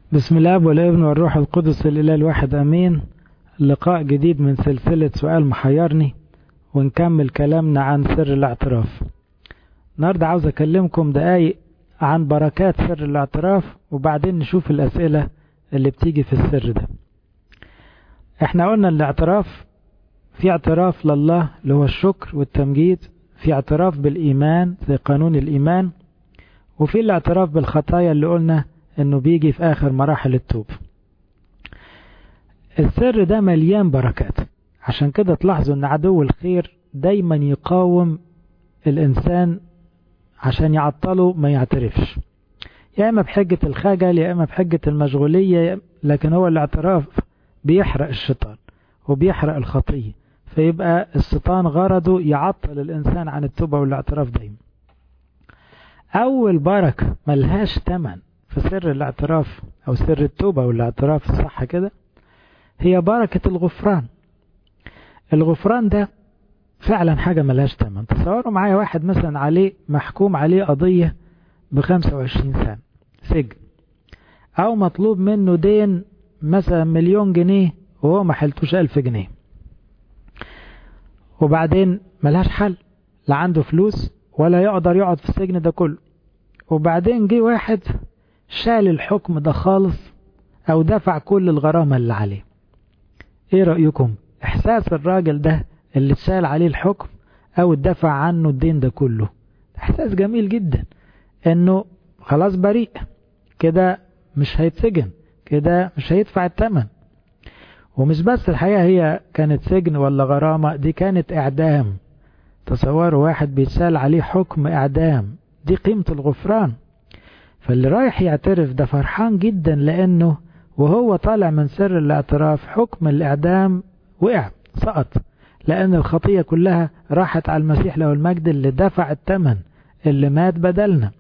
بسم الله والابن والروح القدس الإله الواحد أمين لقاء جديد من سلسلة سؤال محيرني ونكمل كلامنا عن سر الاعتراف النهاردة عاوز أكلمكم دقايق عن بركات سر الاعتراف وبعدين نشوف الأسئلة اللي بتيجي في السر ده احنا قلنا الاعتراف في اعتراف لله اللي هو الشكر والتمجيد في اعتراف بالإيمان زي قانون الإيمان وفي الاعتراف بالخطايا اللي قلنا انه بيجي في اخر مراحل التوب السر ده مليان بركات عشان كده تلاحظوا ان عدو الخير دايما يقاوم الانسان عشان يعطله ما يعترفش يا اما بحجة الخجل يا اما بحجة المشغولية لكن هو الاعتراف بيحرق الشيطان وبيحرق الخطية فيبقى الشيطان غرضه يعطل الانسان عن التوبة والاعتراف دايما اول بركة ملهاش تمن في سر الاعتراف او سر التوبة والاعتراف صح كده هي بركة الغفران الغفران ده فعلا حاجة ملهاش تمن تصوروا معايا واحد مثلا عليه محكوم عليه قضية بخمسة وعشرين سنة سجن او مطلوب منه دين مثلا مليون جنيه وهو ما حلتوش الف جنيه وبعدين ملهاش حل لا عنده فلوس ولا يقدر يقعد في السجن ده كله وبعدين جه واحد شال الحكم ده خالص او دفع كل الغرامة اللي عليه ايه رأيكم احساس الراجل ده اللي اتشال عليه الحكم او اتدفع عنه الدين ده كله احساس جميل جدا انه خلاص بريء كده مش هيتسجن كده مش هيدفع الثمن ومش بس الحقيقة هي كانت سجن ولا غرامة دي كانت اعدام تصوروا واحد بيتشال عليه حكم اعدام دي قيمة الغفران فاللي رايح يعترف ده فرحان جدا لانه وهو طالع من سر الاعتراف حكم الاعدام وقع سقط لان الخطية كلها راحت على المسيح له المجد اللي دفع الثمن اللي مات بدلنا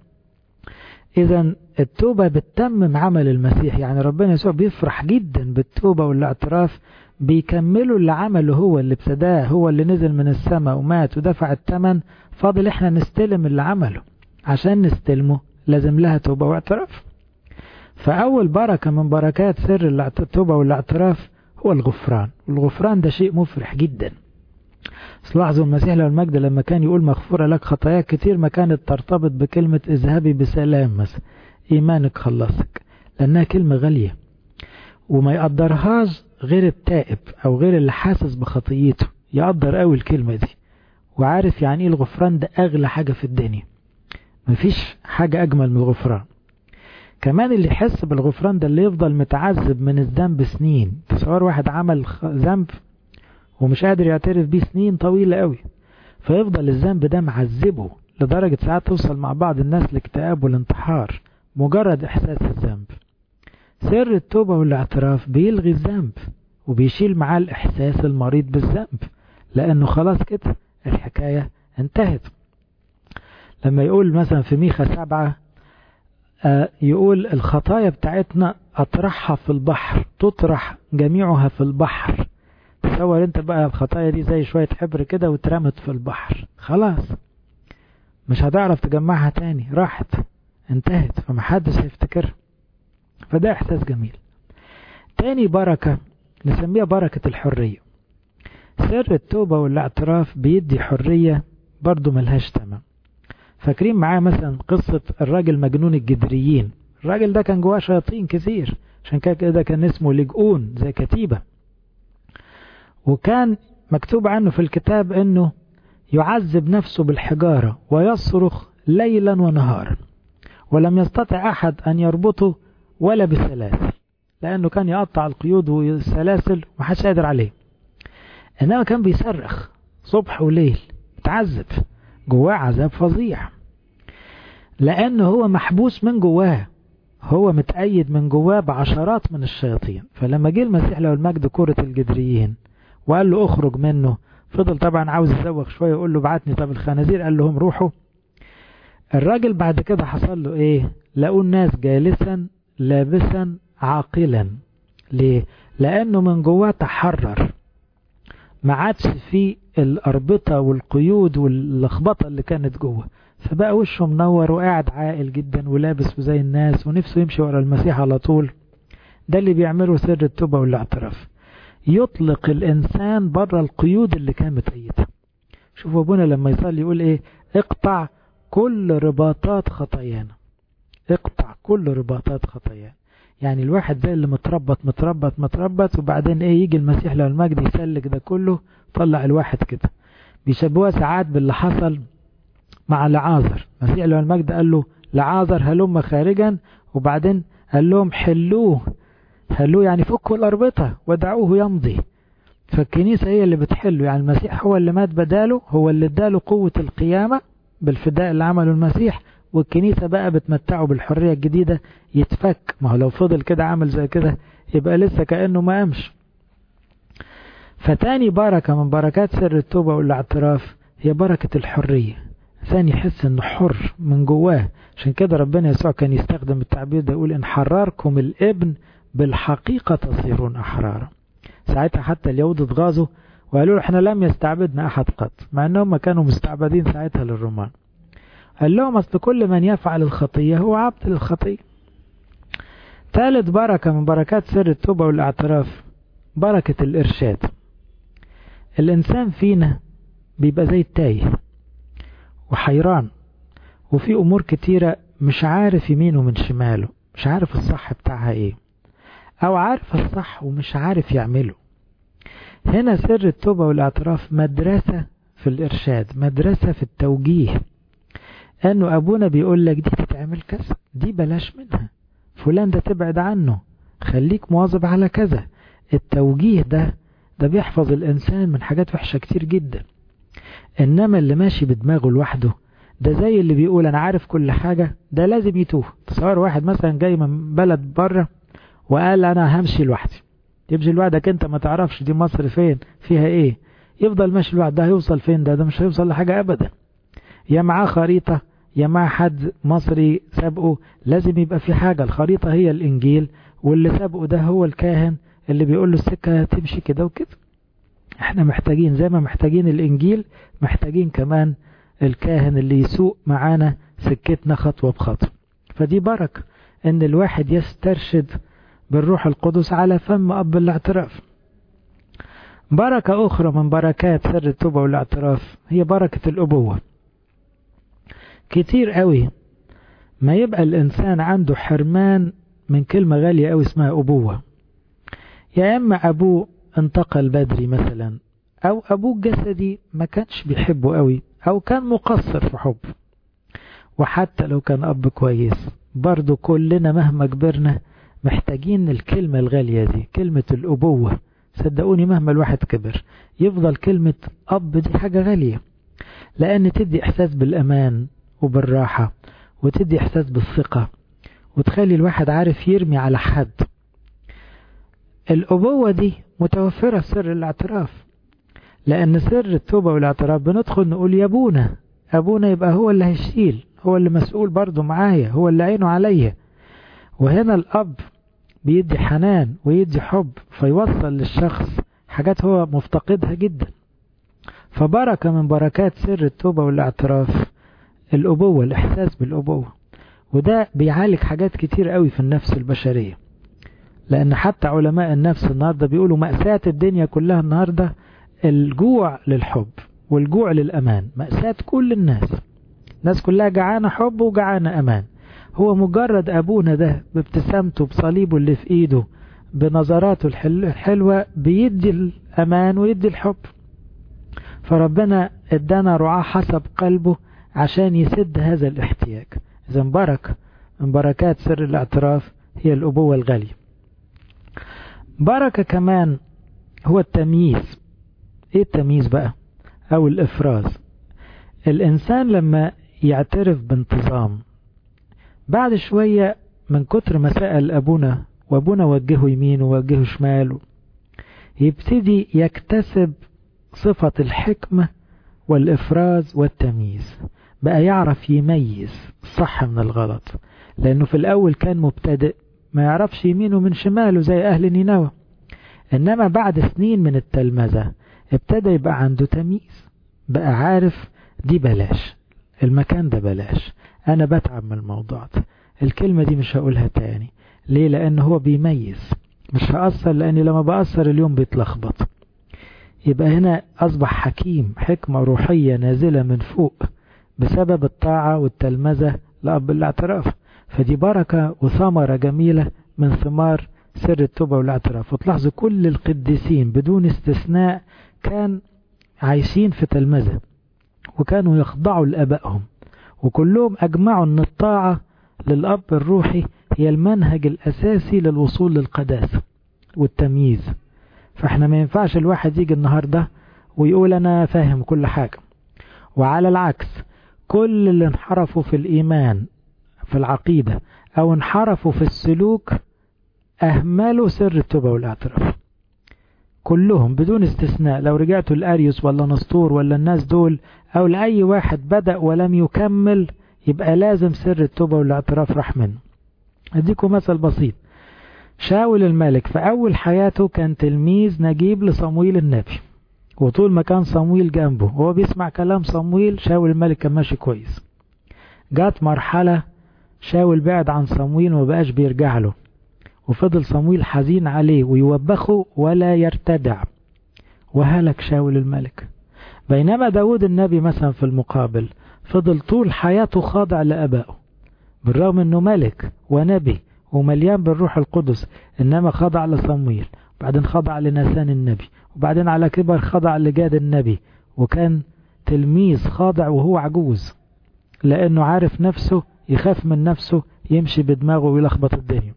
اذا التوبة بتتمم عمل المسيح يعني ربنا يسوع بيفرح جدا بالتوبة والاعتراف بيكملوا اللي عمله هو اللي ابتداه هو اللي نزل من السماء ومات ودفع الثمن فاضل احنا نستلم اللي عمله عشان نستلمه لازم لها توبة واعتراف فأول بركة من بركات سر التوبة والاعتراف هو الغفران الغفران ده شيء مفرح جدا لاحظوا المسيح له المجد لما كان يقول مغفورة لك خطاياك كتير ما كانت ترتبط بكلمة اذهبي بسلام مثلا إيمانك خلصك لأنها كلمة غالية وما يقدرهاش غير التائب أو غير اللي حاسس بخطيته يقدر قوي الكلمة دي وعارف يعني ايه الغفران ده أغلى حاجة في الدنيا مفيش حاجة أجمل من الغفران كمان اللي يحس بالغفران ده اللي يفضل متعذب من الذنب سنين تصور واحد عمل ذنب ومش قادر يعترف بيه سنين طويلة قوي فيفضل الذنب ده معذبه لدرجة ساعات توصل مع بعض الناس الاكتئاب والانتحار مجرد احساس الذنب سر التوبة والاعتراف بيلغي الذنب وبيشيل معاه الاحساس المريض بالذنب لانه خلاص كده الحكاية انتهت لما يقول مثلا في ميخا سبعة آه يقول الخطايا بتاعتنا أطرحها في البحر تطرح جميعها في البحر تصور انت بقى الخطايا دي زي شوية حبر كده واترمت في البحر خلاص مش هتعرف تجمعها تاني راحت انتهت فمحدش هيفتكرها فده احساس جميل تاني بركة نسميها بركة الحرية سر التوبة والاعتراف بيدي حرية برضو ملهاش تمام فاكرين معاه مثلا قصة الراجل مجنون الجدريين الراجل ده كان جواه شياطين كثير عشان كده كان اسمه لجؤون زي كتيبة وكان مكتوب عنه في الكتاب انه يعذب نفسه بالحجارة ويصرخ ليلا ونهارا ولم يستطع احد ان يربطه ولا بسلاسل لانه كان يقطع القيود والسلاسل ومحدش قادر عليه انما كان بيصرخ صبح وليل متعذب جواه عذاب فظيع لأنه هو محبوس من جواه هو متأيد من جواه بعشرات من الشياطين فلما جه المسيح له المجد كرة الجدريين وقال له اخرج منه فضل طبعا عاوز يزوغ شوية يقول له بعتني طب الخنازير قال لهم روحوا الراجل بعد كده حصل له ايه لقوا الناس جالسا لابسا عاقلا ليه لأنه من جواه تحرر ما عادش فيه الأربطة والقيود واللخبطة اللي كانت جوه فبقى وشه منور وقاعد عاقل جدا ولابس زي الناس ونفسه يمشي ورا المسيح على طول ده اللي بيعمله سر التوبة والاعتراف يطلق الإنسان بره القيود اللي كان متقيدها شوف أبونا لما يصلي يقول إيه اقطع كل رباطات خطايانا اقطع كل رباطات خطايانا يعني الواحد زي اللي متربط متربط متربط وبعدين ايه يجي المسيح له المجد يسلك ده كله طلع الواحد كده بيشبهوها ساعات باللي حصل مع لعازر المسيح له المجد قال له لعازر هلم خارجا وبعدين قال لهم حلوه حلوه يعني فكوا الأربطة ودعوه يمضي فالكنيسة هي اللي بتحله يعني المسيح هو اللي مات بداله هو اللي اداله قوة القيامة بالفداء اللي عمله المسيح والكنيسة بقى بتمتعه بالحرية الجديدة يتفك ما هو لو فضل كده عامل زي كده يبقى لسه كأنه ما قامش فتاني بركة من بركات سر التوبة والاعتراف هي بركة الحرية ثاني يحس انه حر من جواه عشان كده ربنا يسوع كان يستخدم التعبير ده يقول ان حرركم الابن بالحقيقة تصيرون احرارا ساعتها حتى اليهود اتغاظوا وقالوا له احنا لم يستعبدنا احد قط مع انهم كانوا مستعبدين ساعتها للرومان قال لهم اصل كل من يفعل الخطية هو عبد للخطية ثالث بركة من بركات سر التوبة والاعتراف بركة الإرشاد الإنسان فينا بيبقى زي التايه وحيران وفي أمور كتيرة مش عارف يمينه من شماله مش عارف الصح بتاعها ايه أو عارف الصح ومش عارف يعمله هنا سر التوبة والاعتراف مدرسة في الإرشاد مدرسة في التوجيه أنه أبونا بيقول لك دي تتعمل كذا دي بلاش منها فلان ده تبعد عنه خليك مواظب على كذا التوجيه ده ده بيحفظ الإنسان من حاجات وحشة كتير جدا إنما اللي ماشي بدماغه لوحده ده زي اللي بيقول أنا عارف كل حاجة ده لازم يتوه تصور واحد مثلا جاي من بلد بره وقال أنا همشي لوحدي تمشي لوحدك أنت ما تعرفش دي مصر فين فيها إيه يفضل ماشي لوحده ده هيوصل فين ده ده مش هيوصل لحاجة أبدا يا معاه خريطة يا مع حد مصري سابقه لازم يبقى في حاجة الخريطة هي الإنجيل واللي سابقه ده هو الكاهن اللي بيقول له السكة تمشي كده وكده احنا محتاجين زي ما محتاجين الإنجيل محتاجين كمان الكاهن اللي يسوق معانا سكتنا خطوة بخطوة فدي بركة ان الواحد يسترشد بالروح القدس على فم أب الاعتراف بركة أخرى من بركات سر التوبة والاعتراف هي بركة الأبوة كتير قوي ما يبقى الإنسان عنده حرمان من كلمة غالية قوي اسمها أبوة يا إما أبوه انتقل بدري مثلا أو أبوه جسدي ما كانش بيحبه قوي أو كان مقصر في حبه وحتى لو كان أب كويس برضو كلنا مهما كبرنا محتاجين الكلمة الغالية دي كلمة الأبوة صدقوني مهما الواحد كبر يفضل كلمة أب دي حاجة غالية لأن تدي إحساس بالأمان وبالراحة وتدي إحساس بالثقة وتخلي الواحد عارف يرمي على حد الأبوة دي متوفرة في سر الاعتراف لأن سر التوبة والاعتراف بندخل نقول يا أبونا أبونا يبقى هو اللي هيشيل هو اللي مسؤول برضه معايا هو اللي عينه عليا وهنا الأب بيدي حنان ويدي حب فيوصل للشخص حاجات هو مفتقدها جدا فبركة من بركات سر التوبة والاعتراف الأبوة الإحساس بالأبوة وده بيعالج حاجات كتير قوي في النفس البشرية لأن حتى علماء النفس النهاردة بيقولوا مأساة الدنيا كلها النهاردة الجوع للحب والجوع للأمان مأساة كل الناس الناس كلها جعانة حب وجعانة أمان هو مجرد أبونا ده بابتسامته بصليبه اللي في إيده بنظراته الحلوة بيدي الأمان ويدي الحب فربنا ادانا رعاه حسب قلبه عشان يسد هذا الاحتياج إذا بركة من بركات سر الاعتراف هي الأبوة الغالية بركة كمان هو التمييز ايه التمييز بقى او الافراز الانسان لما يعترف بانتظام بعد شوية من كتر ما سأل ابونا وابونا وجهه يمين ووجهه شمال يبتدي يكتسب صفة الحكمة والإفراز والتمييز بقى يعرف يميز الصح من الغلط لأنه في الأول كان مبتدئ ما يعرفش يمينه من شماله زي أهل نينوى إنما بعد سنين من التلمذة ابتدى يبقى عنده تمييز بقى عارف دي بلاش المكان ده بلاش أنا بتعب من الموضوع ده الكلمة دي مش هقولها تاني ليه لأن هو بيميز مش هأثر لأني لما بأثر اليوم بيتلخبط يبقى هنا أصبح حكيم حكمة روحية نازلة من فوق بسبب الطاعة والتلمذة لأب الاعتراف فدي بركة وثمرة جميلة من ثمار سر التوبة والاعتراف وتلاحظوا كل القديسين بدون استثناء كان عايشين في تلمذة وكانوا يخضعوا لأبائهم وكلهم أجمعوا أن الطاعة للأب الروحي هي المنهج الأساسي للوصول للقداسة والتمييز فاحنا ما ينفعش الواحد يجي النهاردة ويقول أنا فاهم كل حاجة وعلى العكس كل اللي انحرفوا في الإيمان في العقيدة أو انحرفوا في السلوك أهملوا سر التوبة والاعتراف كلهم بدون استثناء لو رجعتوا لأريوس ولا نسطور ولا الناس دول أو لأي واحد بدأ ولم يكمل يبقى لازم سر التوبة والاعتراف راح منه أديكم مثل بسيط شاول الملك في أول حياته كان تلميذ نجيب لصمويل النبي وطول ما كان صمويل جنبه وهو بيسمع كلام صمويل شاول الملك كان ماشي كويس جات مرحلة شاول بعد عن صمويل وما بقاش بيرجع له وفضل صمويل حزين عليه ويوبخه ولا يرتدع وهلك شاول الملك بينما داود النبي مثلا في المقابل فضل طول حياته خاضع لأبائه بالرغم انه ملك ونبي ومليان بالروح القدس انما خضع لصمويل وبعدين خضع لناسان النبي وبعدين على كبر خضع لجاد النبي وكان تلميذ خاضع وهو عجوز لانه عارف نفسه يخاف من نفسه يمشي بدماغه ويلخبط الدنيا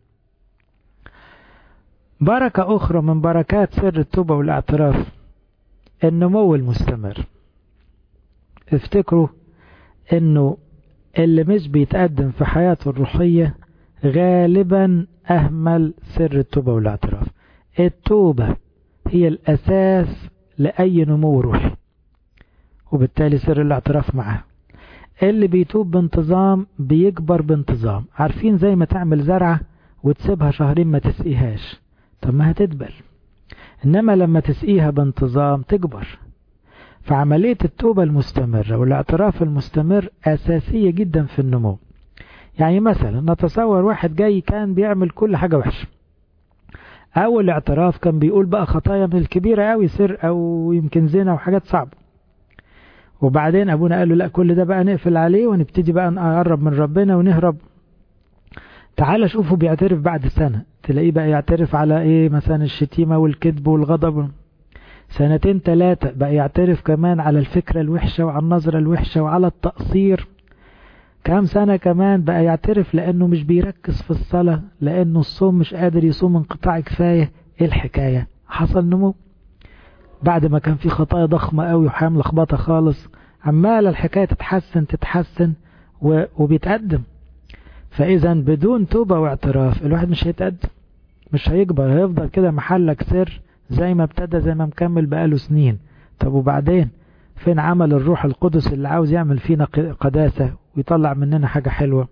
بركة أخرى من بركات سر التوبة والاعتراف النمو المستمر افتكروا انه اللي مش بيتقدم في حياته الروحية غالبا أهمل سر التوبة والاعتراف التوبة هي الأساس لأي نمو روحي وبالتالي سر الاعتراف معاه اللي بيتوب بانتظام بيكبر بانتظام عارفين زي ما تعمل زرعة وتسيبها شهرين ما تسقيهاش طب ما هتدبل إنما لما تسقيها بانتظام تكبر فعملية التوبة المستمرة والاعتراف المستمر أساسية جدا في النمو يعني مثلا نتصور واحد جاي كان بيعمل كل حاجة وحشة أول اعتراف كان بيقول بقى خطايا من الكبيرة أوي سر أو يمكن زنا وحاجات صعبة وبعدين أبونا قال له لا كل ده بقى نقفل عليه ونبتدي بقى نقرب من ربنا ونهرب تعال شوفه بيعترف بعد سنة تلاقيه بقى يعترف على ايه مثلا الشتيمة والكذب والغضب سنتين ثلاثة بقى يعترف كمان على الفكرة الوحشة وعلى النظرة الوحشة وعلى التقصير كام سنة كمان بقى يعترف لأنه مش بيركز في الصلاة لأنه الصوم مش قادر يصوم انقطاع كفاية ايه الحكاية حصل نمو بعد ما كان في خطايا ضخمة قوي وحياة ملخبطة خالص عمال الحكاية تتحسن تتحسن وبيتقدم فإذا بدون توبة واعتراف الواحد مش هيتقدم مش هيكبر هيفضل كده محلك سر زي ما ابتدى زي ما مكمل بقاله سنين طب وبعدين فين عمل الروح القدس اللي عاوز يعمل فينا قداسة ويطلع مننا حاجة حلوة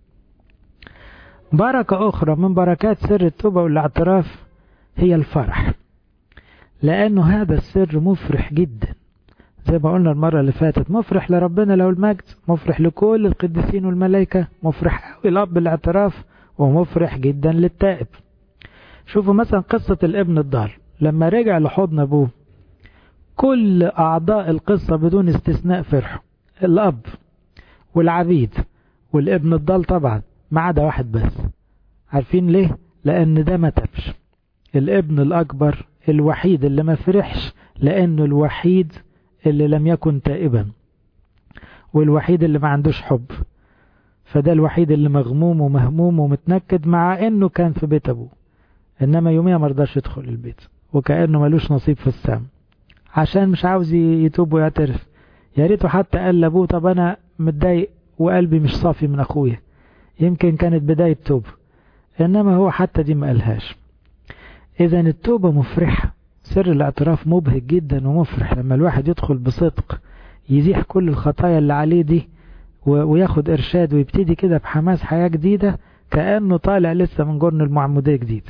بركة أخرى من بركات سر التوبة والاعتراف هي الفرح لأنه هذا السر مفرح جدا زي ما قلنا المرة اللي فاتت مفرح لربنا له المجد مفرح لكل القديسين والملائكة مفرح قوي لأب الاعتراف ومفرح جدا للتائب شوفوا مثلا قصة الابن الضال لما رجع لحضن أبوه كل أعضاء القصة بدون استثناء فرحوا الأب والعبيد والابن الضال طبعا ما عدا واحد بس عارفين ليه لأن ده ما تبش الابن الأكبر الوحيد اللي ما فرحش لأنه الوحيد اللي لم يكن تائبا والوحيد اللي ما عندوش حب فده الوحيد اللي مغموم ومهموم ومتنكد مع انه كان في بيت ابوه انما يوميها مرضاش يدخل البيت وكأنه ملوش نصيب في السام عشان مش عاوز يتوب ويعترف يا ريته حتى قال لابوه طب انا متضايق وقلبي مش صافي من اخويا يمكن كانت بداية توب انما هو حتى دي ما قالهاش اذا التوبة مفرحة سر الاعتراف مبهج جدا ومفرح لما الواحد يدخل بصدق يزيح كل الخطايا اللي عليه دي وياخد ارشاد ويبتدي كده بحماس حياة جديدة كأنه طالع لسه من جرن المعمودية جديد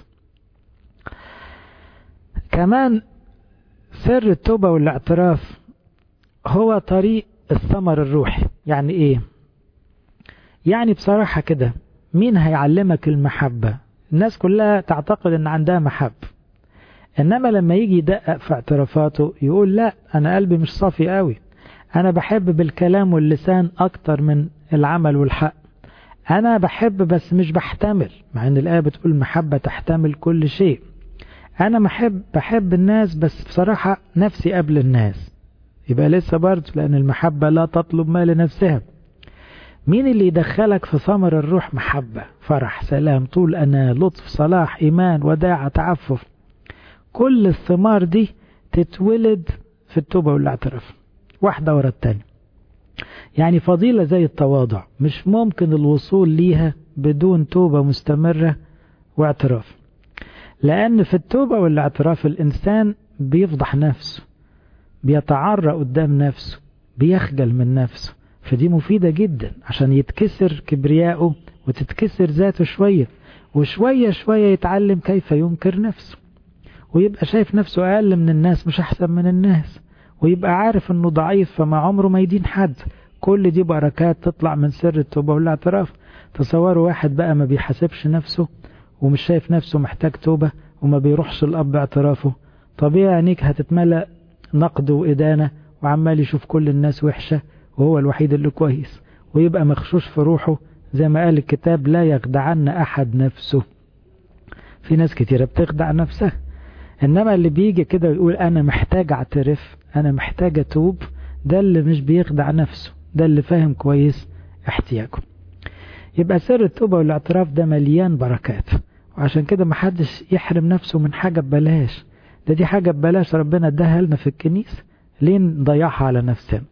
كمان سر التوبة والاعتراف هو طريق الثمر الروحي يعني ايه يعني بصراحة كده مين هيعلمك المحبة الناس كلها تعتقد ان عندها محب انما لما يجي يدقق في اعترافاته يقول لا انا قلبي مش صافي قوي انا بحب بالكلام واللسان اكتر من العمل والحق انا بحب بس مش بحتمل مع ان الايه بتقول المحبه تحتمل كل شيء انا بحب بحب الناس بس بصراحه نفسي قبل الناس يبقى لسه برضه لان المحبه لا تطلب ما لنفسها مين اللي يدخلك في ثمر الروح محبة فرح سلام طول أنا لطف صلاح إيمان وداعة تعفف كل الثمار دي تتولد في التوبة والاعتراف واحدة ورا التانية يعني فضيلة زي التواضع مش ممكن الوصول ليها بدون توبة مستمرة واعتراف لأن في التوبة والاعتراف الإنسان بيفضح نفسه بيتعرى قدام نفسه بيخجل من نفسه فدي مفيدة جدا عشان يتكسر كبرياءه وتتكسر ذاته شوية وشوية شوية يتعلم كيف ينكر نفسه ويبقى شايف نفسه أقل من الناس مش أحسن من الناس ويبقى عارف أنه ضعيف فما عمره ما يدين حد كل دي بركات تطلع من سر التوبة والاعتراف تصوروا واحد بقى ما بيحاسبش نفسه ومش شايف نفسه محتاج توبة وما بيروحش الأب اعترافه طبيعي عينيك هتتملأ نقد وإدانة وعمال يشوف كل الناس وحشة وهو الوحيد اللي كويس ويبقى مخشوش في روحه زي ما قال الكتاب لا يخدعن أحد نفسه في ناس كتيرة بتخدع نفسها إنما اللي بيجي كده ويقول أنا محتاج أعترف أنا محتاج أتوب ده اللي مش بيخدع نفسه ده اللي فاهم كويس احتياجه يبقى سر التوبة والاعتراف ده مليان بركات وعشان كده محدش يحرم نفسه من حاجة ببلاش ده دي حاجة ببلاش ربنا اداها لنا في الكنيسة ليه نضيعها على نفسنا